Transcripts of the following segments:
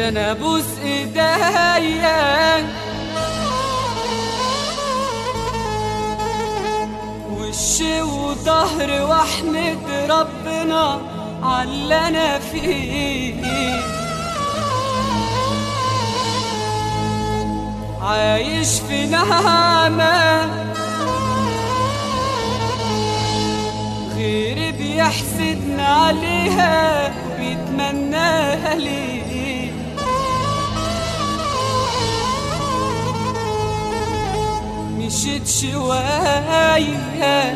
ده انا ابوس ايديا وشي وظهر واحمد ربنا عاللي انا فيه عايش في نعمة غيري بيحسدنا عليها وبيتمناها لي مشيت شوية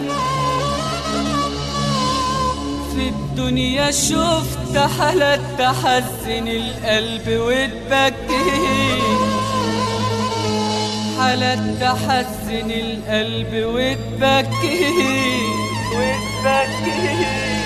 في الدنيا شفت حالات تحزن القلب وتبكي حالات تحزن القلب وتبكي وتبكي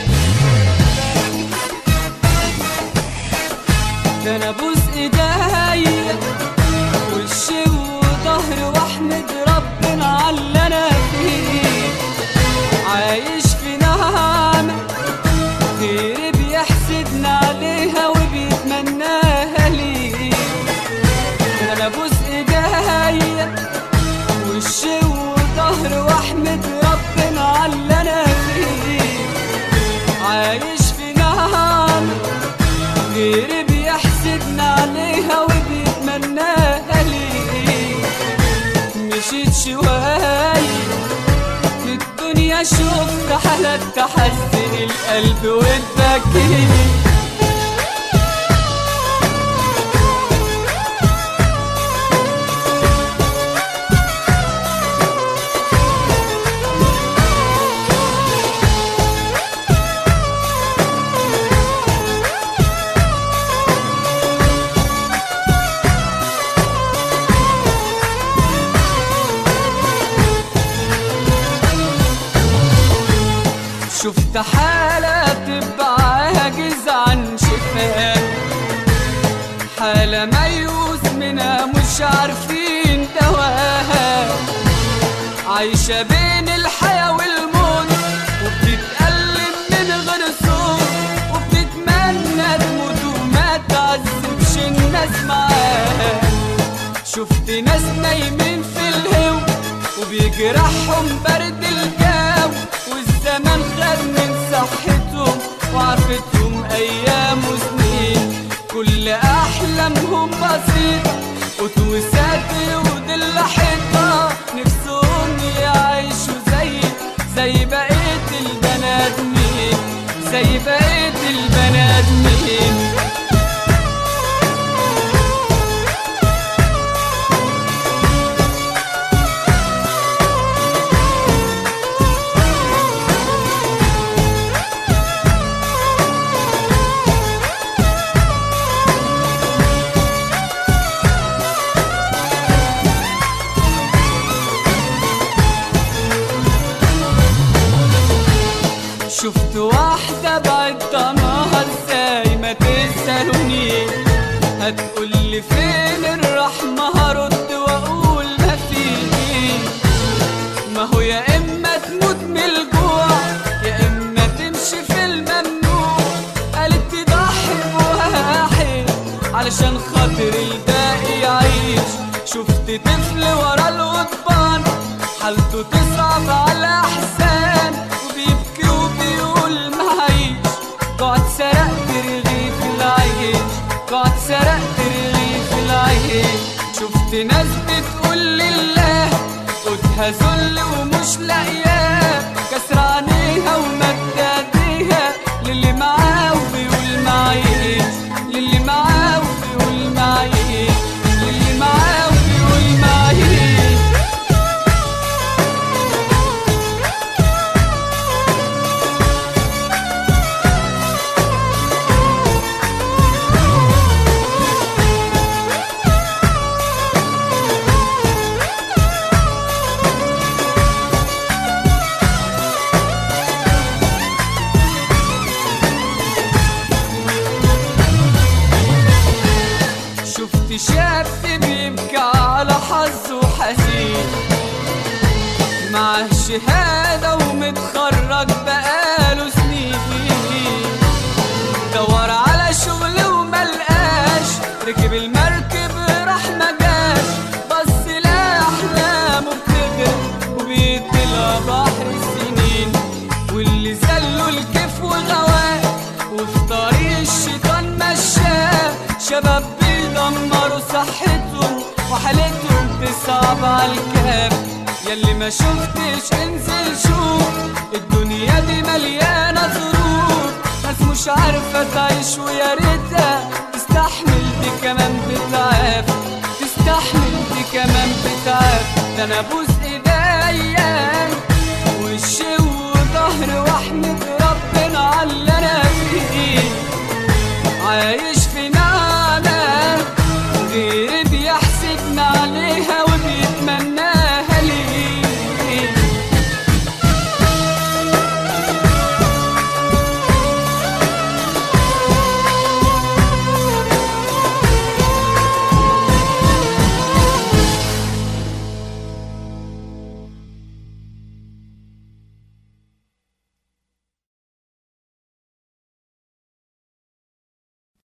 ده انا ابوس ايديا وشي وظهري واحمد ربنا على اللي انا فيه عايش في نعمه غيري بيحسدنا عليها وبيتمناها لي ده انا ابوس ايديا وشي وظهري واحمد ربنا على اللي انا فيه عايش في نعمه غيري بيحسدنا عليها وبيتمناها لي مشيت شوية في الدنيا شفت حالات تحزن القلب وتبكي شفت حالة تبقى عاجز عن شفاء حالة ميؤوس منها مش عارفين دواها عايشة بين الحياة والموت وبتتألم من غير صوت وبتتمنى تموت وما تعذبش الناس معاها شفت ناس نايمين في الهو وبيجرحهم برد الجو والزمان خد من صحتهم وعرفتهم ايام وسنين كل احلامهم بسيطه وتوسات ودل حيطه نفسهم يعيشوا زي زي بقيه البنات مين زي بقيه البنات مين شفت واحدة بعد ضناها ازاي ما تسألوني هتقولي فين الرحمة هرد واقول ما فيه ما هو يا اما تموت من الجوع يا اما تمشي في الممنوع قالت تضحي بواحد علشان خاطر الباقي يعيش شفت طفل ورا القضبان حالته تصعب على احسان وبيبكي وبيقول معيش قعد سرقت رغيف العيش قعد سرقت رغيف العيش شفت ناس بتقول لله قدها ذل ومش لاقياه كسر عينيها ومد ايديها للي معاه وبيقول معيش للي معاه وبيقول معيش للي معاه وبيقول معيش شفت شاب بيبكي على حظه حزين معاه شهادة ومتخرج بقاله سنين دور على شغل وملقاش ركب المركب راح مجاش بس لأحلامه بتغرق وبيطلع بحر السنين واللي زلوا الكيف وغواه وفي طريق الشيطان مشاه شباب بيدمروا صحتهم وحالتهم تصعب على الكاب ياللي ما شفتش انزل شوف الدنيا دي مليانة ظروف ناس مش عارفة تعيش ويا ريتها تستحمل دي كمان بتعاف تستحمل دي كمان بتعاف ده انا ابوس ايديا وشي وظهري واحمد ربنا على